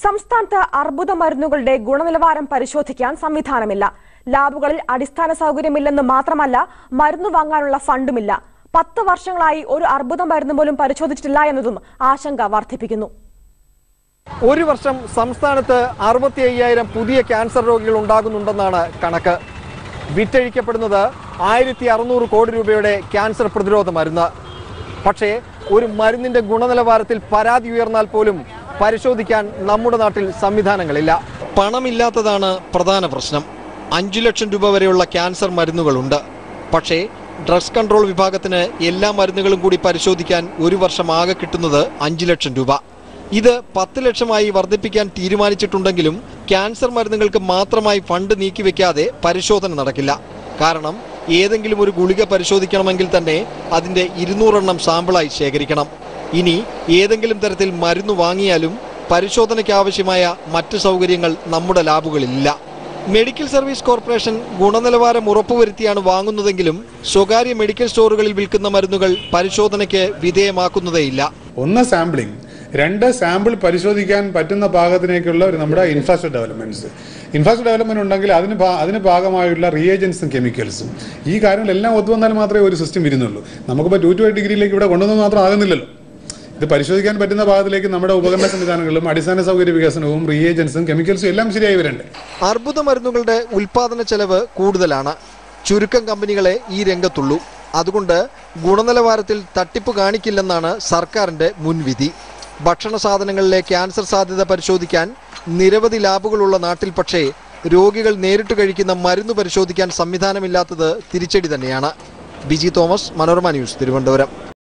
സംസ്ഥാനത്ത് അർബുദ മരുന്നുകളുടെ ഗുണനിലവാരം പരിശോധിക്കാൻ സംവിധാനമില്ല ലാബുകളിൽ അടിസ്ഥാന സൗകര്യമില്ലെന്ന് മാത്രമല്ല മരുന്ന് വാങ്ങാനുള്ള ഫണ്ടുമില്ല പത്ത് വർഷങ്ങളായി ഒരു അർബുദ മരുന്ന് പോലും പരിശോധിച്ചിട്ടില്ല എന്നതും ആശങ്ക വർദ്ധിപ്പിക്കുന്നു ഒരു വർഷം സംസ്ഥാനത്ത് അറുപത്തി അയ്യായിരം പുതിയ ക്യാൻസർ രോഗികൾ ഉണ്ടാകുന്നുണ്ടെന്നാണ് കണക്ക് വിറ്റഴിക്കപ്പെടുന്നത് ആയിരത്തി അറുന്നൂറ് കോടി രൂപയുടെ ക്യാൻസർ പ്രതിരോധ മരുന്ന് പക്ഷേ ഒരു മരുന്നിന്റെ ഗുണനിലവാരത്തിൽ പരാതി ഉയർന്നാൽ പോലും പരിശോധിക്കാൻ നമ്മുടെ നാട്ടിൽ സംവിധാനങ്ങളില്ല പണമില്ലാത്തതാണ് പ്രധാന പ്രശ്നം അഞ്ചു ലക്ഷം രൂപ വരെയുള്ള ക്യാൻസർ മരുന്നുകളുണ്ട് പക്ഷേ ഡ്രഗ്സ് കൺട്രോൾ വിഭാഗത്തിന് എല്ലാ മരുന്നുകളും കൂടി പരിശോധിക്കാൻ ഒരു വർഷം ആകെ കിട്ടുന്നത് അഞ്ചു ലക്ഷം രൂപ ഇത് പത്ത് ലക്ഷമായി വർദ്ധിപ്പിക്കാൻ തീരുമാനിച്ചിട്ടുണ്ടെങ്കിലും ക്യാൻസർ മരുന്നുകൾക്ക് മാത്രമായി ഫണ്ട് നീക്കിവെക്കാതെ പരിശോധന നടക്കില്ല കാരണം ഏതെങ്കിലും ഒരു ഗുളിക പരിശോധിക്കണമെങ്കിൽ തന്നെ അതിന്റെ ഇരുന്നൂറെണ്ണം സാമ്പിളായി ശേഖരിക്കണം ഇനി ഏതെങ്കിലും തരത്തിൽ മരുന്ന് വാങ്ങിയാലും പരിശോധനയ്ക്ക് ആവശ്യമായ മറ്റ് സൗകര്യങ്ങൾ നമ്മുടെ ലാബുകളിലില്ല മെഡിക്കൽ സർവീസ് കോർപ്പറേഷൻ ഗുണനിലവാരം ഉറപ്പുവരുത്തിയാണ് വാങ്ങുന്നതെങ്കിലും സ്വകാര്യ മെഡിക്കൽ സ്റ്റോറുകളിൽ വിൽക്കുന്ന മരുന്നുകൾ പരിശോധനയ്ക്ക് വിധേയമാക്കുന്നതേയില്ല ഒന്ന് സാമ്പിളിംഗ് രണ്ട് സാമ്പിൾ പരിശോധിക്കാൻ പറ്റുന്ന പാകത്തിനേക്കുള്ള ഒരു നമ്മുടെ ഇൻഫ്രാസ്ട്രക്ചർ ഡെവലപ്മെന്റ്സ് ഇൻഫ്രാസ്ട്രക്ചർ ഡെവലപ്മെന്റ് ഉണ്ടെങ്കിൽ അതിന് ഭാ- അതിന് ഭാഗമായുള്ള റിയേജൻസും കെമിക്കൽസും ഈ കാര്യങ്ങളെല്ലാം ഒത്തുവന്നാൽ മാത്രമേ ഒരു സിസ്റ്റം വരുന്നുള്ളൂ നമുക്കിപ്പോൾ ടു ടു എയ്റ്റ് ഡിഗ്രിയിലേക്ക് ഇവിടെ കൊണ്ടുവന്നത് മാത്രം ആകുന്നില്ലല്ലോ ഇത് പരിശോധിക്കാൻ പറ്റുന്ന ഭാഗത്തിലേക്ക് നമ്മുടെ ഉപകരണ സംവിധാനങ്ങളും അടിസ്ഥാന സൗകര്യ വികസനവും റിയേജൻസും കെമിക്കൽസും എല്ലാം ശരിയായി വരണ്ടേ അർബുദ മരുന്നുകളുടെ ഉൽപാദന ചെലവ് കൂടുതലാണ് ചുരുക്കം കമ്പനികളെ ഈ രംഗത്തുള്ളൂ അതുകൊണ്ട് ഗുണനിലവാരത്തിൽ തട്ടിപ്പ് കാണിക്കില്ലെന്നാണ് സർക്കാരിന്റെ മുൻവിധി ഭക്ഷണ സാധനങ്ങളിലെ ക്യാൻസർ സാധ്യത പരിശോധിക്കാൻ നിരവധി ലാബുകളുള്ള നാട്ടിൽ പക്ഷേ രോഗികൾ നേരിട്ട് കഴിക്കുന്ന മരുന്ന് പരിശോധിക്കാൻ സംവിധാനമില്ലാത്തത് തിരിച്ചടി തന്നെയാണ് ബിജി തോമസ് മനോരമ ന്യൂസ് തിരുവനന്തപുരം